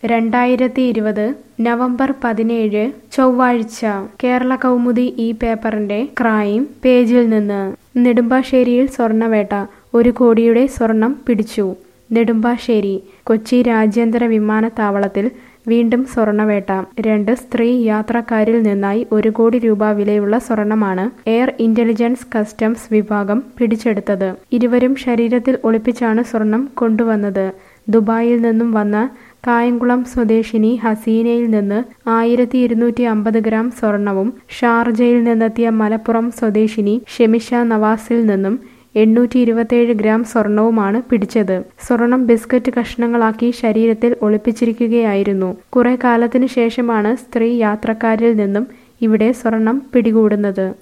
രണ്ടായിരത്തി ഇരുപത് നവംബർ പതിനേഴ് ചൊവ്വാഴ്ച കേരള കൗമുദി ഈ പേപ്പറിന്റെ ക്രൈം പേജിൽ നിന്ന് നെടുമ്പാശ്ശേരിയിൽ സ്വർണ്ണവേട്ട ഒരു കോടിയുടെ സ്വർണം പിടിച്ചു നെടുമ്പാശ്ശേരി കൊച്ചി രാജ്യാന്തര വിമാനത്താവളത്തിൽ വീണ്ടും സ്വർണ്ണവേട്ട രണ്ട് സ്ത്രീ യാത്രക്കാരിൽ നിന്നായി ഒരു കോടി രൂപ വിലയുള്ള സ്വർണമാണ് എയർ ഇന്റലിജൻസ് കസ്റ്റംസ് വിഭാഗം പിടിച്ചെടുത്തത് ഇരുവരും ശരീരത്തിൽ ഒളിപ്പിച്ചാണ് സ്വർണം കൊണ്ടുവന്നത് ദുബായിൽ നിന്നും വന്ന കായംകുളം സ്വദേശിനി ഹസീനയിൽ നിന്ന് ആയിരത്തി ഇരുന്നൂറ്റി അമ്പത് ഗ്രാം സ്വർണവും ഷാർജയിൽ നിന്നെത്തിയ മലപ്പുറം സ്വദേശിനി ഷെമിഷ നവാസിൽ നിന്നും എണ്ണൂറ്റി ഇരുപത്തിയേഴ് ഗ്രാം സ്വർണവുമാണ് പിടിച്ചത് സ്വർണം ബിസ്ക്കറ്റ് കഷ്ണങ്ങളാക്കി ശരീരത്തിൽ ഒളിപ്പിച്ചിരിക്കുകയായിരുന്നു കുറെ കാലത്തിനു ശേഷമാണ് സ്ത്രീ യാത്രക്കാരിൽ നിന്നും ഇവിടെ സ്വർണം പിടികൂടുന്നത്